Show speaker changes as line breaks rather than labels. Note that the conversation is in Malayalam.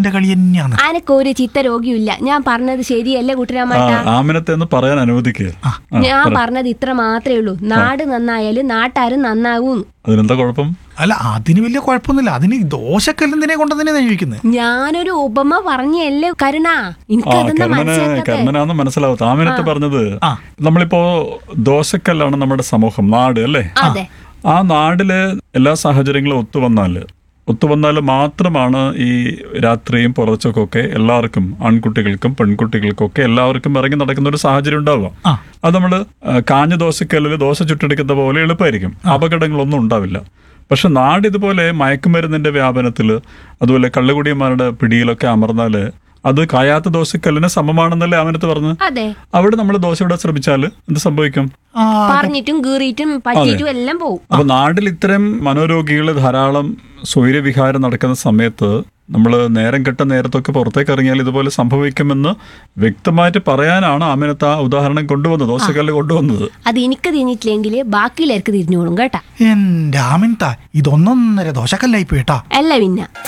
ചിത്തരോഗത്തിന്റെ കളി തന്നെയാണ്
അനക്കൊരു ചിത്തരോഗിയില്ല ഞാൻ പറഞ്ഞത് ശരിയല്ലേ
ആ
കുട്ടരാമേട്ട
ആമിനത്തെ ഒന്ന് പറയാൻ അനുവദിക്കുക
ഞാൻ പറഞ്ഞത് ഇത്ര മാത്രമേ ഉള്ളൂ നാട് നന്നായാലും നാട്ടാരും നന്നാവും
അതിനെന്താ കുഴപ്പം
അല്ല അതിന് വലിയ കുഴപ്പമൊന്നുമില്ല അതിന് ദോശക്കല്ലെന്തിനെ കൊണ്ടെന്നെ ഞാൻ ചോദിക്കുന്നത്
ഞാനൊരു ഉപമ പറഞ്ഞല്ലേ കരുണ
ആ
എനിക്കതെന്താ
കർമ്മന്
മനസ്സിലാക്കാതെ
കർമ്മനാന്ന് മനസ്സിലാവത്ത ആമിനത്ത് പറഞ്ഞത്
ആ.
നമ്മളിപ്പോ ദോശക്കല്ലാണ് നമ്മുടെ സമൂഹം നാട് അല്ലേ
അതെ
ആ നാടില് എല്ലാ സാഹചര്യങ്ങളും ഒത്തുവന്നാല് ഒത്തുവന്നാൽ മാത്രമാണ് ഈ രാത്രിയും പുറച്ചൊക്കെ എല്ലാവർക്കും ആൺകുട്ടികൾക്കും പെൺകുട്ടികൾക്കും ഒക്കെ എല്ലാവർക്കും ഇറങ്ങി നടക്കുന്ന ഒരു സാഹചര്യം ഉണ്ടാവുക
ആ.
അത് നമ്മൾ കാഞ്ഞ ദോശക്കല്ലിൽ ദോശ ചുട്ടെടുക്കുന്ന പോലെ എളുപ്പമായിരിക്കും അപകടങ്ങളൊന്നും ഉണ്ടാവില്ല പക്ഷെ നാട് ഇതുപോലെ മയക്കുമരുന്നിന്റെ വ്യാപനത്തിൽ അതുപോലെ കള്ളുകുടിയന്മാരുടെ പിടിയിലൊക്കെ അമർന്നാൽ അത് കായാത്ത ദോശക്കല്ലിന് സമമാണെന്നല്ലേ അവനത്ത് പറഞ്ഞത്
അതെ
അവിടെ നമ്മൾ ദോശ ഇടാൻ ശ്രമിച്ചാൽ എന്ത് സംഭവിക്കും
ആ
പറഞ്ഞിട്ടും കീറിയിട്ടും പറ്റിയിട്ടും എല്ലാം പോവും
അപ്പൊ നാട്ടിൽ ഇത്തരം മനോരോഗികൾ ധാരാളം സ്വൈരവിഹാരം നടക്കുന്ന സമയത്ത് നമ്മൾ നേരം കെട്ട നേരത്തൊക്കെ പുറത്തേക്ക് ഇറങ്ങിയാൽ ഇതുപോലെ സംഭവിക്കുമെന്ന് വ്യക്തമായിട്ട് പറയാനാണ് ആമിനത്ത് ആ ഉദാഹരണം കൊണ്ടുവന്നത് ദോശക്കല്ല് കൊണ്ടുവന്നത്
അത് എനിക്ക് തിരിഞ്ഞിട്ടില്ലെങ്കിൽ ബാക്കിയുള്ളവർക്ക് തിരിഞ്ഞോളും കേട്ടാ
എന്റെ ആമിൻത ഇതൊന്നൊന്നര ദോശക്കല്ലായി പോയിട്ടാ
അല്ല പിന്നെ